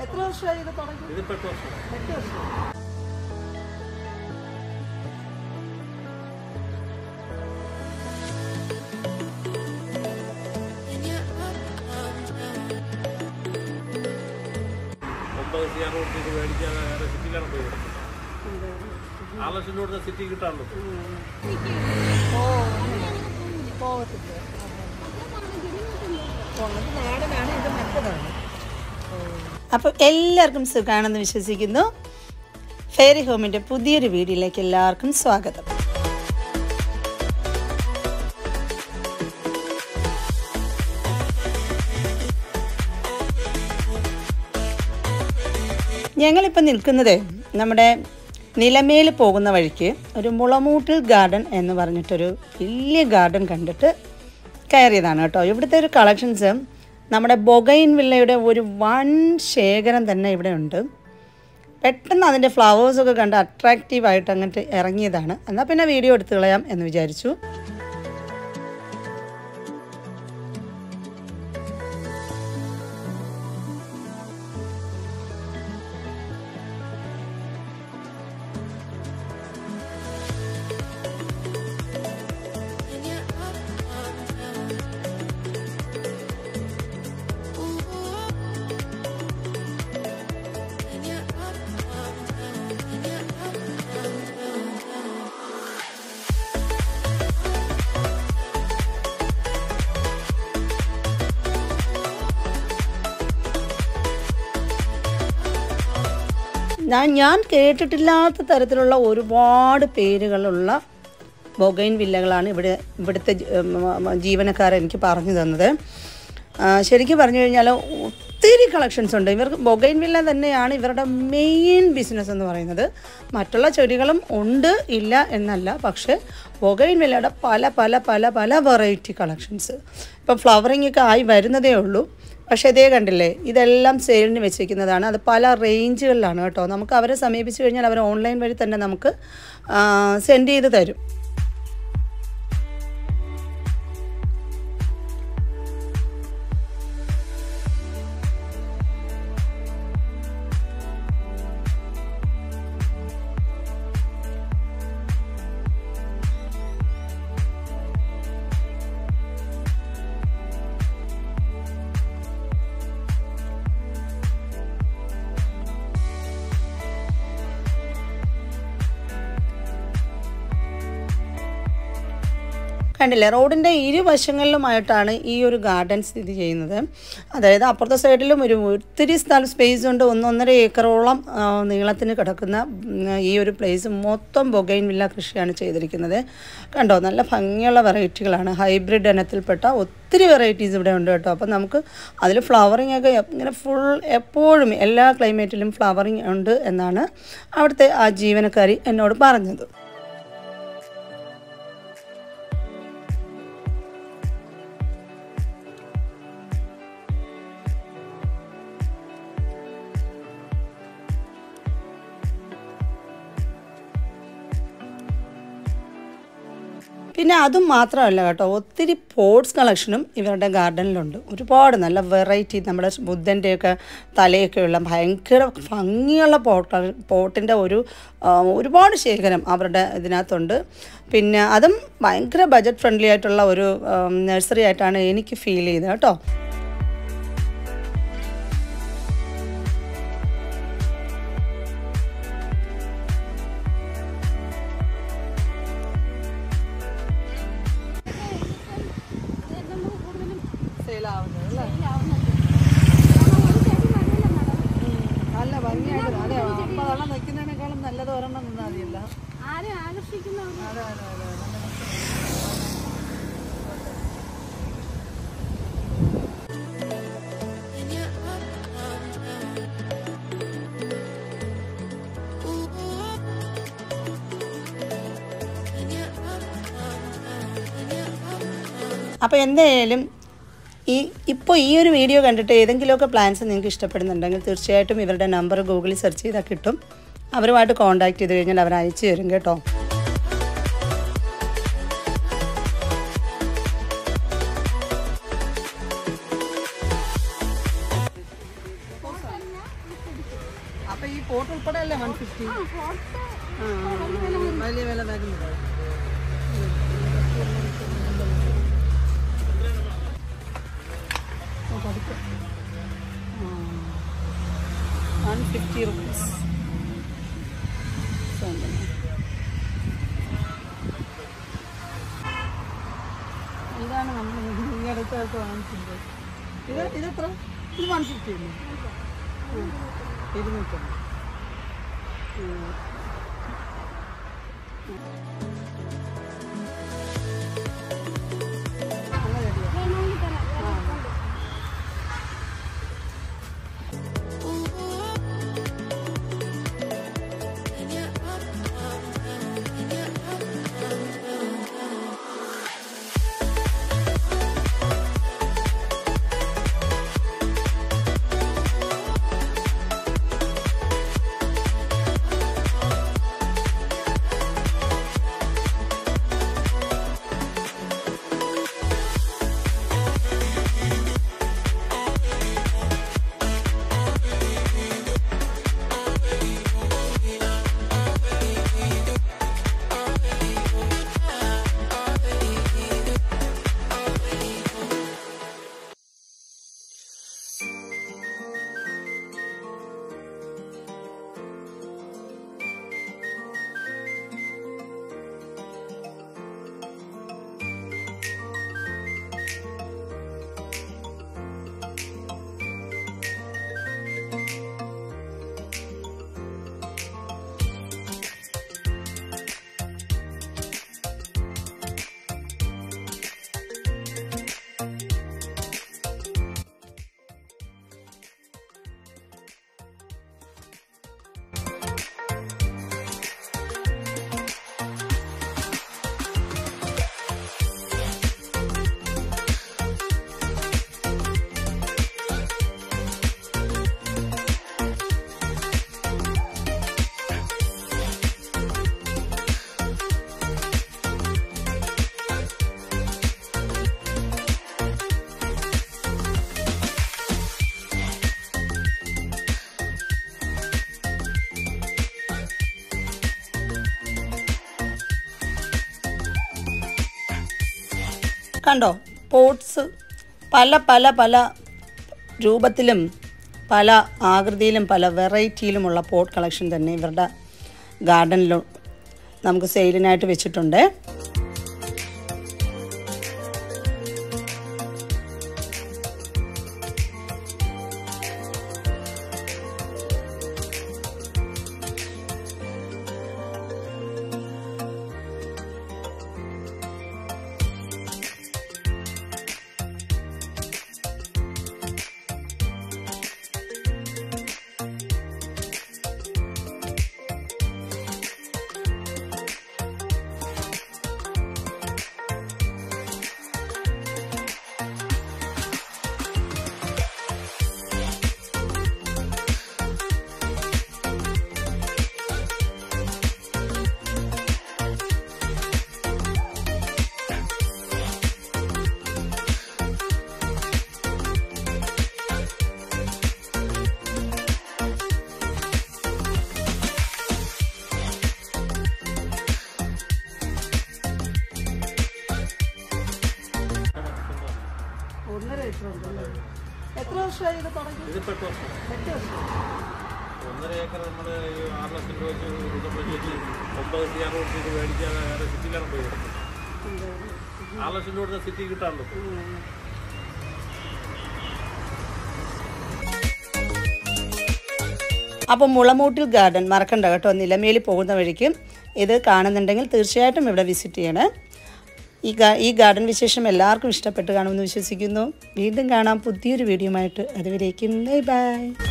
എത്ര വർഷമായി ഇത് തുടങ്ങി ഇതിപ്പോ എട്ട് വർഷം എട്ട് വർഷം ഒമ്പത് സി ആർ കൊടുത്ത് ഇത് മേടിക്കാൻ വേറെ സിറ്റിയിലാണ് പോയി കൊടുത്തത്. ആറ് ലക്ഷം രൂപ കൊടുത്ത സിറ്റി കിട്ടാണല്ലോ ഓ പോകത്തില്ല പോകണത് നാടനാണ് ഇത് മറ്റതാണ് അപ്പോൾ എല്ലാവർക്കും സുഖമാണെന്ന് വിശ്വസിക്കുന്നു ഫെയറി ഹോമിൻ്റെ പുതിയൊരു വീഡിയോയിലേക്ക് എല്ലാവർക്കും സ്വാഗതം ഞങ്ങളിപ്പോൾ നിൽക്കുന്നത് നമ്മുടെ നിലമേൽ പോകുന്ന വഴിക്ക് ഒരു മുളമൂട്ടിൽ ഗാർഡൻ എന്ന് പറഞ്ഞിട്ടൊരു വലിയ ഗാർഡൻ കണ്ടിട്ട് കയറിയതാണ് കേട്ടോ ഇവിടുത്തെ ഒരു കളക്ഷൻസ് നമ്മുടെ ബൊഗൈൻ വില്ലയുടെ ഒരു വൻ ശേഖരം തന്നെ ഇവിടെ ഉണ്ട് പെട്ടെന്ന് അതിൻ്റെ ഫ്ലവേഴ്സൊക്കെ കണ്ട് അട്രാക്റ്റീവായിട്ട് അങ്ങോട്ട് ഇറങ്ങിയതാണ് എന്നാൽ പിന്നെ വീഡിയോ എടുത്തു കളയാം എന്ന് വിചാരിച്ചു ഞാൻ ഞാൻ കേട്ടിട്ടില്ലാത്ത തരത്തിലുള്ള ഒരുപാട് പേരുകളുള്ള ബൊഗൈൻ വില്ലകളാണ് ഇവിടെ ഇവിടുത്തെ ജ- ഉം, ഉം, ജീവനക്കാർ എനിക്ക് പറഞ്ഞു തന്നത് ആ, ശരിക്കും പറഞ്ഞു കഴിഞ്ഞാൽ ഒത്തിരി കളക്ഷൻസ് ഉണ്ട് ഇവർക്ക് ബൊഗൈൻ വില്ല തന്നെയാണ് ഇവരുടെ മെയിൻ ബിസിനസ് എന്ന് പറയുന്നത് മറ്റുള്ള ചെടികളും ഉണ്ട് ഇല്ല എന്നല്ല പക്ഷേ ബൊഗൈൻ വില്ലയുടെ പല പല പല പല വെറൈറ്റി കളക്ഷൻസ് ഇപ്പം ഫ്ലവറിംഗ് ഒക്കെ ആയി വരുന്നതേ ഉള്ളൂ പക്ഷേ ഇതേ കണ്ടില്ലേ ഇതെല്ലാം സെയിലിന് വെച്ചിരിക്കുന്നതാണ് അത് പല റേഞ്ചുകളിലാണ് കേട്ടോ നമുക്ക് അവരെ സമീപിച്ചു കഴിഞ്ഞാൽ അവർ ഓൺലൈൻ വഴി തന്നെ നമുക്ക് സെൻഡ് ചെയ്ത് തരും കണ്ടില്ലേ റോഡിൻ്റെ ഇരുവശങ്ങളിലുമായിട്ടാണ് ഈ ഒരു ഗാർഡൻ സ്ഥിതി ചെയ്യുന്നത് അതായത് അപ്പുറത്തെ സൈഡിലും ഒരു ഒത്തിരി സ്ഥലം സ്പേസ് ഉണ്ട് ഒന്നൊന്നര ഏക്കറോളം ആ, നീളത്തിന് കിടക്കുന്ന ഉം, ഈ ഒരു പ്ലേസ് മൊത്തം ബൊഗൈൻ വില്ല കൃഷിയാണ് ചെയ്തിരിക്കുന്നത് കണ്ടോ നല്ല ഭംഗിയുള്ള വെറൈറ്റികളാണ് ഹൈബ്രിഡ് ഇനത്തിൽപ്പെട്ട ഒത്തിരി വെറൈറ്റീസ് ഇവിടെ ഉണ്ട് കേട്ടോ അപ്പം നമുക്ക് അതിൽ ഫ്ലവറിങ് ഒക്കെ ഇങ്ങനെ ഫുൾ എപ്പോഴും എല്ലാ ക്ലൈമറ്റിലും ഫ്ലവറിങ് ഉണ്ട് എന്നാണ് അവിടുത്തെ ആ ജീവനക്കാരി എന്നോട് പറഞ്ഞത് പിന്നെ അതും മാത്രമല്ല കേട്ടോ ഒത്തിരി പോട്ട്സ് കളക്ഷനും ഇവരുടെ ഗാർഡനിലുണ്ട് ഒരുപാട് നല്ല വെറൈറ്റി നമ്മുടെ ബുദ്ധൻ്റെയൊക്കെ തലയൊക്കെയുള്ള ഭയങ്കര ഭംഗിയുള്ള പോട്ട് പോട്ടിൻ്റെ ഒരു ആ, ഒരുപാട് ശേഖരം അവരുടെ ഇതിനകത്തുണ്ട് പിന്നെ അതും ഭയങ്കര ബജറ്റ് ഫ്രണ്ട്ലി ആയിട്ടുള്ള ഒരു നഴ്സറി ആയിട്ടാണ് എനിക്ക് ഫീൽ ചെയ്തത് കേട്ടോ സെയിലാവുന്നത് അല്ലേ നല്ല ഭംഗിയായിട്ട് അതെ അമ്പതെണ്ണം നിൽക്കുന്നതിനേക്കാളും നല്ലത് ഒരെണ്ണം നിന്നാൽ മതിയല്ല ആരെ ആകർഷിക്കുന്ന ഒരു അതെ അതെ അതെ നല്ല അപ്പോൾ എന്തായാലും ഈ ഇപ്പോൾ ഈ ഒരു വീഡിയോ കണ്ടിട്ട് ഏതെങ്കിലുമൊക്കെ പ്ലാൻസ് നിങ്ങൾക്ക് ഇഷ്ടപ്പെടുന്നുണ്ടെങ്കിൽ തീർച്ചയായിട്ടും ഇവരുടെ നമ്പർ ഗൂഗിളിൽ സെർച്ച് ചെയ്താൽ കിട്ടും അവരുമായിട്ട് കോൺടാക്ട് ചെയ്ത് കഴിഞ്ഞാൽ അവർ അയച്ചു തരും കേട്ടോ അപ്പൊ ഈ പോട്ട് ഉൾപ്പെടെ അല്ലേ വൺ ഫിഫ്റ്റി വലിയ വില വരുന്നത് വൺ ഫിഫ്റ്റി റുപ്പീസ് ഇതാണ് നമ്മൾ ഈ അടുത്തൊക്കെ വാങ്ങിച്ചത് ഇത് ഇത് എത്ര ഇത് വൺ ഫിഫ്റ്റി അല്ലേ ഉം. ഇരുന്നൂറ്റമ്പത് ഉം. നല്ല ചെടിയാ. വേണമെങ്കിൽ തരാം ആ. കണ്ടോ പോട്ട്സ് പല പല പല രൂപത്തിലും പല ആകൃതിയിലും പല വെറൈറ്റിയിലുമുള്ള പോട്ട് കളക്ഷൻ തന്നെ ഇവരുടെ ഗാർഡനിലും നമുക്ക് സെയിലിനായിട്ട് വെച്ചിട്ടുണ്ട് ഒന്നര ഏക്കർ ഉണ്ടല്ലേ എത്ര വർഷമായി ഇത് തുടങ്ങി ഇതിപ്പോ എട്ട് വർഷം എട്ട് വർഷം ഒന്നര ഏക്കർ നമ്മൾ ആറ് ലക്ഷം രൂപ വെച്ച് കൊടുക്കുമ്പോഴത്തേക്ക് ഒമ്പത് സി ആർ കൊടുത്തിട്ട് മേടിക്കാതെ വേറെ സിറ്റിയിലാണ് പോയി കൊടുക്കുന്നത് ആറ് ലക്ഷം രൂപ കൊടുത്ത സിറ്റി കിട്ടാറുണ്ട് അപ്പോൾ മുളമൂട്ടിൽ ഗാർഡൻ മറക്കണ്ട കേട്ടോ നിലമേലി പോകുന്ന വഴിക്ക് ഇത് കാണുന്നുണ്ടെങ്കിൽ തീർച്ചയായിട്ടും ഇവിടെ വിസിറ്റ് ചെയ്യണേ ഈ ഗാ ഈ ഗാർഡൻ വിശേഷം എല്ലാവർക്കും ഇഷ്ടപ്പെട്ട് കാണുമെന്ന് വിശ്വസിക്കുന്നു വീണ്ടും കാണാം പുതിയൊരു വീഡിയോ ആയിട്ട് അതുവരേക്കും ബൈ ബൈ